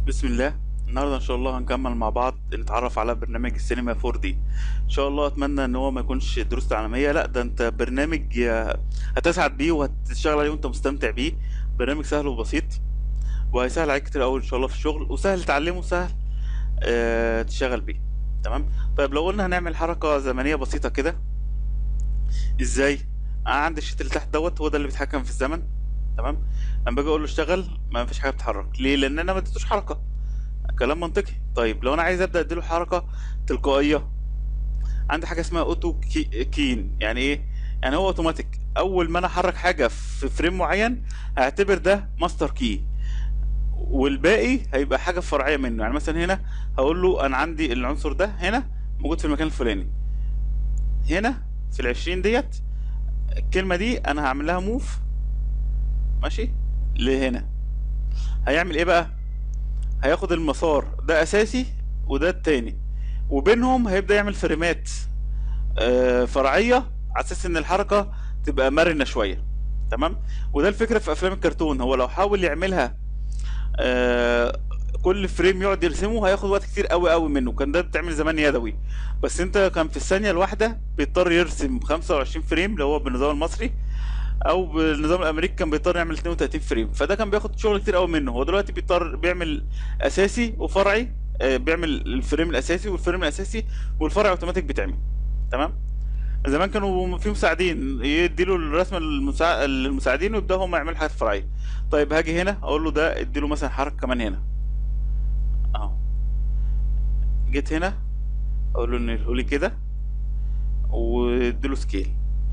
بسم الله النهارده ان شاء الله هنكمل مع بعض نتعرف على برنامج السينما 4 دي ان شاء الله اتمنى ان هو ما يكونش دروس تعليميه لا ده انت برنامج آه، هتسعد بيه وهتشتغل عليه وانت مستمتع بيه برنامج سهل وبسيط وهيسهل عليك كتير قوي ان شاء الله في الشغل وسهل تعلمه وسهل آه تشتغل بيه تمام طيب لو قلنا هنعمل حركه زمنيه بسيطه كده ازاي انا عندي الشيت اللي تحت دوت هو ده اللي بيتحكم في الزمن تمام لما باجي اقول له اشتغل ما فيش حاجه بتتحرك ليه لان انا ما اديتوش حركه كلام منطقي طيب لو انا عايز ابدا اديله حركه تلقائيه عندي حاجه اسمها اوتو كي كين يعني ايه يعني هو اوتوماتيك اول ما انا احرك حاجه في فريم معين هعتبر ده ماستر كي والباقي هيبقى حاجه فرعيه منه يعني مثلا هنا هقول له انا عندي العنصر ده هنا موجود في المكان الفلاني هنا في العشرين ديت الكلمه دي انا هعمل لها موف ماشي لهنا هيعمل ايه بقى هياخد المسار ده اساسي وده التاني وبينهم هيبدأ يعمل فريمات آه، فرعية على اساس ان الحركة تبقى مرنة شوية تمام وده الفكرة في افلام الكرتون هو لو حاول يعملها آه، كل فريم يقعد يرسمه هياخد وقت كتير قوي قوي منه كان ده بتعمل زمان يدوي بس انت كان في الثانية الواحدة بيضطر يرسم 25 فريم اللي هو بالنظام المصري او بالنظام الامريكي كان بيضطر يعمل 32 فريم فده كان بياخد شغل كتير قوي منه هو دلوقتي بيضطر بيعمل اساسي وفرعي آه، بيعمل الفريم الاساسي والفريم الاساسي والفرع اوتوماتيك بيتعمل تمام زمان كانوا في مساعدين يديله الرسمه للمساع... للمساعدين ويبداوا هم يعملوا حاجات فرعيه طيب هاجي هنا اقول له ده اديله مثلا حركه كمان هنا اهو جيت هنا اقول له انه لي كده واديله سكيل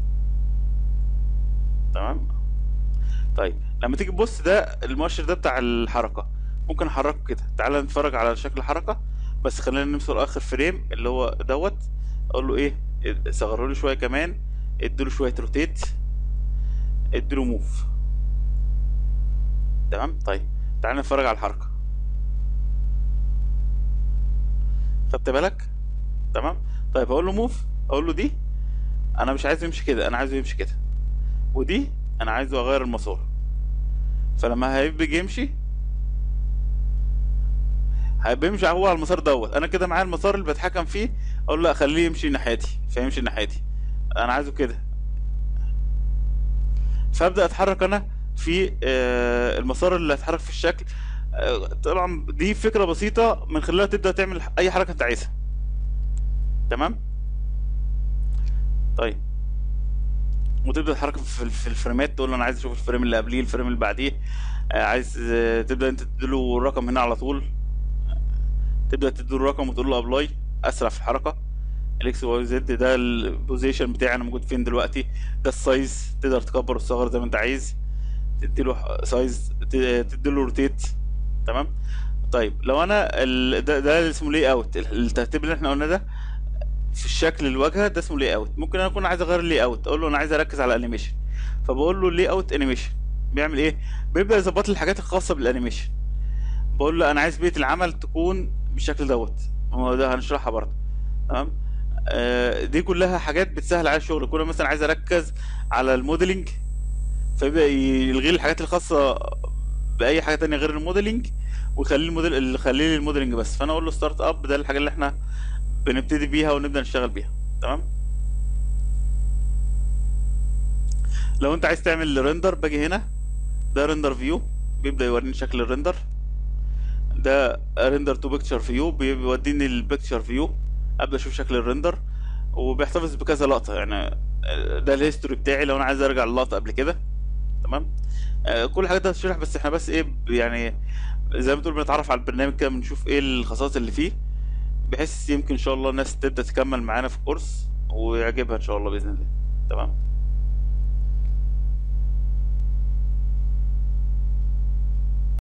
تمام طيب لما تيجي تبص ده المؤشر ده بتاع الحركه ممكن احركه كده تعال نتفرج على شكل الحركه بس خلينا نمسك اخر فريم اللي هو دوت اقول له ايه صغره لي شويه كمان اديله شويه روتيت اديله موف تمام طيب تعال نتفرج على الحركه خدت بالك تمام طيب هقول له موف اقول له دي انا مش عايزه يمشي كده انا عايزه يمشي كده ودي انا عايزه اغير المسار فلما هيبقى يمشي هيبقى يمشي هو على المسار دوت انا كده معايا المسار اللي بتحكم فيه اقول له لا خليه يمشي ناحيتي فيمشي ناحيتي انا عايزه كده فابدا اتحرك انا في آه، المسار اللي هتحرك في الشكل آه، طبعا دي فكره بسيطه من خلالها تبدا تعمل اي حركه انت عايزها تمام طيب وتبدا تتحرك في في الفريمات تقول له انا عايز اشوف الفريم اللي قبليه الفريم اللي بعديه آه، عايز آه، تبدا انت تديله الرقم هنا على طول تبدا تديله الرقم وتقول له ابلاي اسرع في الحركه الاكس واي زد ده البوزيشن بتاعي انا موجود فين دلوقتي ده السايز تقدر تكبر وتصغر زي ما انت عايز تديله ح- سايز ت- تديله روتيت تمام طيب لو انا ال... ده ده اللي اسمه لي اوت الترتيب اللي احنا قلنا ده في الشكل الواجهه ده اسمه لي اوت ممكن انا اكون عايز اغير اللي اوت اقول له انا عايز اركز على الانيميشن فبقول له لي اوت انيميشن بيعمل ايه بيبدا يظبط لي الحاجات الخاصه بالانيميشن بقول له انا عايز بيئه العمل تكون بالشكل دوت هو ده هنشرحها برضه تمام آه دي كلها حاجات بتسهل على الشغل كل مثلا عايز اركز على الموديلنج فيبدا يلغي لي الحاجات الخاصه باي حاجه تانية غير الموديلنج ويخلي الموديل اللي يخلي لي الموديلنج بس فانا اقول له ستارت اب ده الحاجه اللي احنا بنبتدي بيها ونبدا نشتغل بيها تمام لو انت عايز تعمل ريندر باجي هنا ده ريندر فيو بيبدا يوريني شكل الريندر ده ريندر تو بيكتشر فيو بيوديني البيكتشر فيو ابدا اشوف شكل الريندر وبيحتفظ بكذا لقطه يعني ده الهيستوري بتاعي لو انا عايز ارجع للقطه قبل كده تمام آه، كل الحاجات دي هتشرح بس احنا بس ايه ب- يعني زي ما تقول بنتعرف على البرنامج كده بنشوف ايه الخصائص اللي فيه بحيث يمكن ان شاء الله الناس تبدا تكمل معانا في الكورس ويعجبها ان شاء الله باذن الله تمام